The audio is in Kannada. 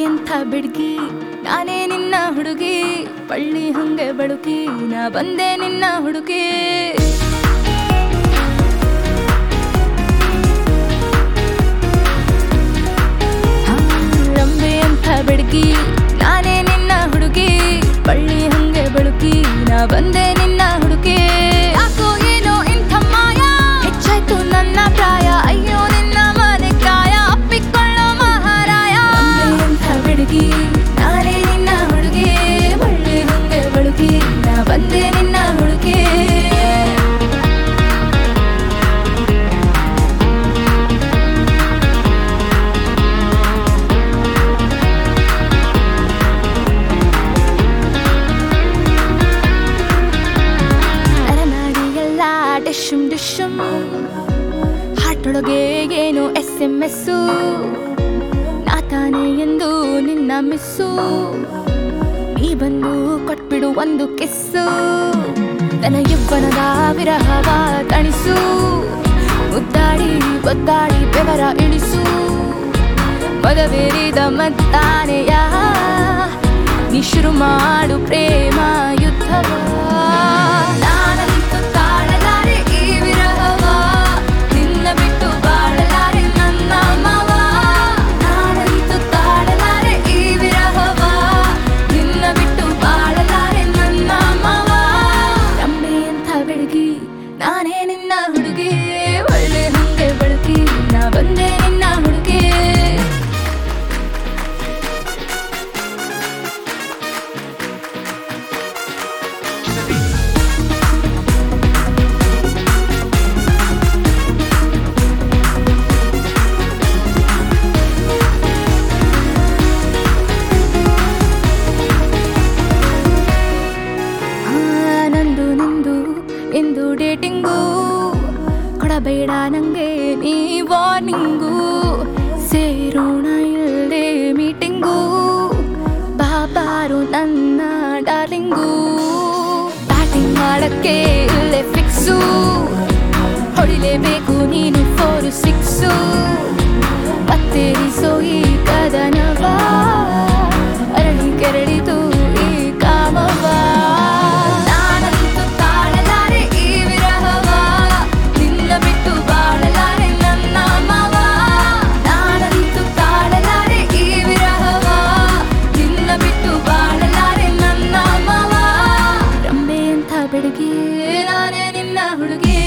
ಅಂತ ಬಿಡ್ಗಿ ನಾನೇ ನಿನ್ನ ಹುಡುಗಿ ಬಳ್ಳಿ ಹಂಗೆ ಬಳುಕಿ ನಾ ಬಂದೆ ನಿನ್ನ ಹುಡುಗಿ ಹಾ, ರಂಬೆ ಅಂತ ಬೆಡಗಿ ನಾನೇ ನಿನ್ನ ಹುಡುಗಿ ಬಳ್ಳಿ ಹಂಗೆ ಬಳುಕಿ ನಾ ಬಂದೆ ನಿನ್ನ ಹುಡುಗಿ ಯಾಕೋ ಏನೋ ಇಂಥ ಮಾಯ ಹೆಚ್ಚಾಯ್ತು ನನ್ನ ಪ್ರಾಯ ಅಯ್ಯೋ ನಿನ್ನ ಮನೆ ಕಾಯ ಅಪ್ಪಿಕೊಳ್ಳೋ ಮಹಾರಾಯ ರಂಬೆ ಅಂತ ಬೆಡಗಿ ನಾನೇ ನಿನ್ನ ಹುಡುಗಿ ಬಳ್ಳಿ ಹಂಗೆ ಬಳುಕಿ ನಾ ಬಂದೆ ನಿನ್ನ ಹುಡುಗಿ ನರನಾಡಿಯೆಲ್ಲ ಡಿಶುಮ್ ಡಿಶುಮ್ ಹಾಟೊಳಗೆ ಏನು ಎಸ್ ಎಂ ಎಸ್ಸು ನಾ ತಾನೇ ಎಂದು ನಿನ್ನ ಮಿಸ್ಸು ನೀ ಬಂದು ಕೊಟ್ಬಿಡು ಒಂದು ಕಿಸ್ಸು ನನ್ನ ಯವ್ವನದ ವಿರಹವ ತಣಿಸು ಮುದ್ದಾಡಿ ಒದ್ದಾಡಿ ಬೆವರ ಇಳಿಸು ಮದವೇರಿದ ಮತ್ತಾನೆಯ ನೀ ಶುರು ಮಾಡು ಪ್ರೇಮ ಯುದ್ಧವ ನಾನಂತೂ ತಾಳಲಾರೆ ಈ ವಿರಹವ ನಿನ್ನ ಬಿಟ್ಟು ಬಾಳಲಾರೆ ನನ್ನ ಮಾವ ನಾನಂತೂ ತಾಳಲಾರೆ ಈ ವಿರಹವ ನಿನ್ನ ಬಿಟ್ಟು ಬಾಳಲಾರೆ ನನ್ನ ಮಾವ ರಂಬೆ ಅಂತ ಬೆಳಗಿ ನಾನೇ ನಿನ್ನ ಹುಡುಗಿ ಒಳ್ಳೆ ಹಂಗೆ ಬೆಳಕಿ ನಾ ಬಂದೆ ನಿನ್ನ ಹುಡುಗಿ ಆ, ನಂದು ನಿಂದು ಎಂದು ಡೇಟಿಂಗು ಕೊಡಬೇಡ ನಂಗೆ ನೀ ವಾರ್ನಿಂಗು ಸೇರೋಣ ಇಲ್ಲದೆ ಮೀಟಿಂಗು ಬಾಬಾರು ನನ್ನ ಡಾರ್ಲಿಂಗು ಬ್ಯಾಟಿಂಗ್ ಮಾಡಕ್ಕೆ ಇಲ್ಲೇ ಫಿಕ್ಸು ಹೊಡಿಲೇಬೇಕು ನೀನು ಫೋರ್ ಸಿಕ್ಸು ಮತ್ತೇರಿಸೋ ಈ ಕದನವ ಅರಳಿ ಕೆರಳಿತು ಈ ಕಾಮವ ನಾನಂತೂ ತಾಳಲಾರೆ ಈ ವಿರಹವ ನಿನ್ನ ಬಿಟ್ಟು ಬಾಳಲಾರೆ ನನ್ನ ಮಾವ ನಾನಂತೂ ತಾಳಲಾರೆ ಈ ವಿರಹವ ನಿನ್ನ ಬಿಟ್ಟು ಬಾಳಲಾರೆ ನನ್ನ ಮಾವ ರಂಬೆ ಅಂತ ಬೆಡಗಿ ನಾನೇ ನಿನ್ನ ಹುಡುಗಿ